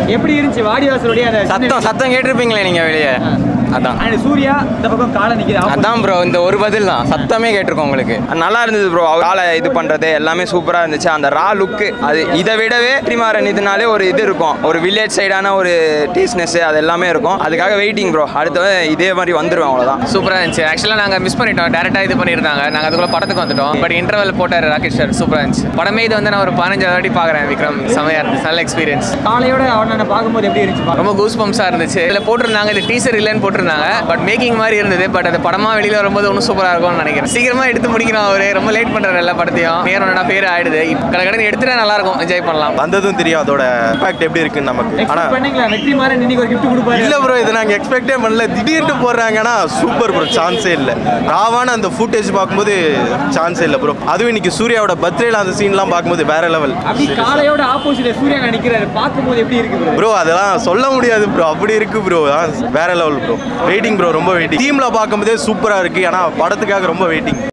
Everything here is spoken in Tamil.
எப்படி இருந்துச்சு வாடிவாசலுடைய அந்த சத்தம் சத்தம் கேட்டிருப்பீங்களே நீங்க வெளியே அதான் அண்ட் சூர்யா இந்த பக்கம் காலை நிக்குது opposite. அதான் ப்ரோ இந்த ஒரு பதில் தான் சத்தமே கேட்டிருக்கோம் உங்களுக்கு நல்லா இருந்தது ப்ரோ காலை இது பண்றது எல்லாமே சூப்பரா இருந்துச்சு அந்த ரா லுக்கு அது இதை விடவே வெற்றிமாறன் இதுனாலே ஒரு இது இருக்கும் ஒரு வில்லேஜ் சைடான ஒரு டேஸ்ட்னஸ் அது எல்லாமே இருக்கும் அதுக்காக வெயிட்டிங் ப்ரோ அடுத்து இதே மாதிரி வந்துருவேன் அவ்வளோதான் சூப்பராக இருந்துச்சு ஆக்சுவலாக நாங்கள் மிஸ் பண்ணிட்டோம் டேரெக்டாக இது பண்ணியிருந்தாங்க நாங்கள் அதுக்குள்ள படத்துக்கு வந்துட்டோம் பட் இன்டர்வல் போட்டார் ராகேஷ் சார் சூப்பராக இருந்துச்சு படமே இது வந்து நான் ஒரு பதினஞ்சு வாட்டி பார்க்குறேன் விக்ரம் செமையாக இருந்துச்சு நல்ல எக்ஸ்பீரியன்ஸ் காலையோட அவனை பார்க்கும்போது எப்படி இருந்துச்சு பாருங்க. ரொம்ப கூஸ் பம்ப்ஸாக இருந்துச்சு இதில் போட்டிருந்தாங்க இது டீசர் இல்லைன்னு போட்டிருந்தாங்க பட் மேக்கிங் மாதிரி இருந்தது பட் அது படமாக வெளியில் வரும்போது ஒன்றும் சூப்பராக இருக்கும்னு நினைக்கிறேன் சீக்கிரமாக எடுத்து முடிக்கணும் அவரு ரொம்ப லேட் பண்ணுறாரு எல்லா படத்தையும் நேரம் ஒன்றா பேர் ஆயிடுது கடை கடன் எடுத்துட்டா நல்லா இருக்கும் என்ஜாய் பண்ணலாம் வந்ததும் தெரியும் அதோட இம்பாக்ட் எப்படி இருக்குன்னு நமக்கு Expect ஆனா பண்ணீங்களா வெற்றிமாறன் இன்னைக்கு ஒரு gift கொடுப்பாரு இல்ல ப்ரோ இதை நாங்க எக்ஸ்பெக்டே பண்ணல திடீர்னு போடுறாங்கன்னா சூப்பர் ப்ரோ சான்ஸே இல்ல ராவான அந்த ஃபுட்டேஜ் பார்க்கும்போது சான்ஸே இல்ல ப்ரோ அதுவும் இன்னைக்கு சூர்யாவோட பர்த்டேல அந்த சீன்லாம் பார்க்கும்போது வேற லெவல் அப்படி காலையோட ஆப்போசிட்ல சூர்யா நினைக்கிறாரு பார்க்கும்போது எப்படி இருக்கு bro? ப்ரோ அதெல்லாம் சொல்ல முடியாது ப்ரோ அப்படி இருக்கு ப்ரோ வேற லெவல் ப்ரோ வெயிட்டிங் ப்ரோ ரொம்ப வெயிட்டிங் டீம்ல பார்க்கும்போதே சூப்பரா இருக்கு ஆனா படத்துக்காக ரொம்ப வெயிட்டிங்